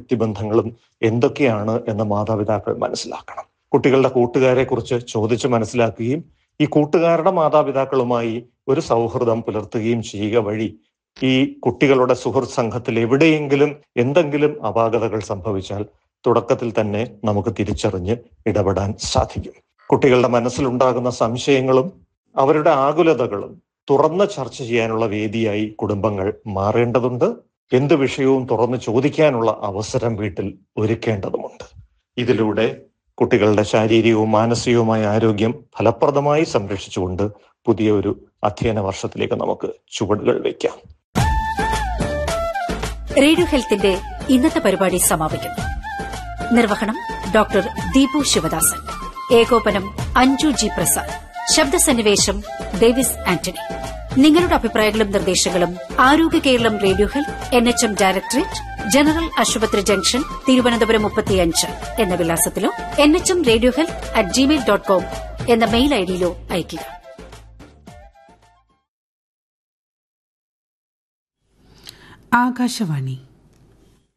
വ്യക്തിബന്ധങ്ങളും എന്തൊക്കെയാണ് എന്ന് മാതാപിതാക്കൾ മനസ്സിലാക്കണം കുട്ടികളുടെ കൂട്ടുകാരെ കുറിച്ച് ചോദിച്ച് മനസ്സിലാക്കുകയും ഈ കൂട്ടുകാരുടെ മാതാപിതാക്കളുമായി ഒരു സൗഹൃദം പുലർത്തുകയും ചെയ്യുക വഴി ഈ കുട്ടികളുടെ സുഹൃത്ത് സംഘത്തിൽ എവിടെയെങ്കിലും എന്തെങ്കിലും അപാകതകൾ സംഭവിച്ചാൽ തുടക്കത്തിൽ തന്നെ നമുക്ക് തിരിച്ചറിഞ്ഞ് ഇടപെടാൻ സാധിക്കും കുട്ടികളുടെ മനസ്സിലുണ്ടാകുന്ന സംശയങ്ങളും അവരുടെ ആകുലതകളും തുറന്ന് ചർച്ച ചെയ്യാനുള്ള വേദിയായി കുടുംബങ്ങൾ മാറേണ്ടതുണ്ട് എന്ത് വിഷയവും തുറന്ന് ചോദിക്കാനുള്ള അവസരം വീട്ടിൽ ഒരുക്കേണ്ടതുമുണ്ട് ഇതിലൂടെ കുട്ടികളുടെ ശാരീരികവും മാനസികവുമായ ആരോഗ്യം ഫലപ്രദമായി സംരക്ഷിച്ചുകൊണ്ട് പുതിയ ഒരു അധ്യയന വർഷത്തിലേക്ക് നമുക്ക് ചുവടുകൾ വയ്ക്കാം റേഡിയോ ഹെൽത്തിന്റെ ഇന്നത്തെ പരിപാടി സമാപിക്കുന്നു നിർവഹണം ഡോക്ടർ ദീപു ശിവദാസൻ ഏകോപനം അഞ്ജു ജി പ്രസാദ് ശബ്ദസന്നിവേശം ഡേവിസ് ആന്റണി നിങ്ങളുടെ അഭിപ്രായങ്ങളും നിർദ്ദേശങ്ങളും Arogya Keralam radio health N H M directorate general ആശുപത്രി ജംഗ്ഷൻ തിരുവനന്തപുരം മുപ്പത്തിയഞ്ച് എന്ന വിലാസത്തിലോ N H M radio health at Gmail dot com എന്ന മെയിൽ ഐഡിയിലോ അയയ്ക്കുക ആകാശവാണി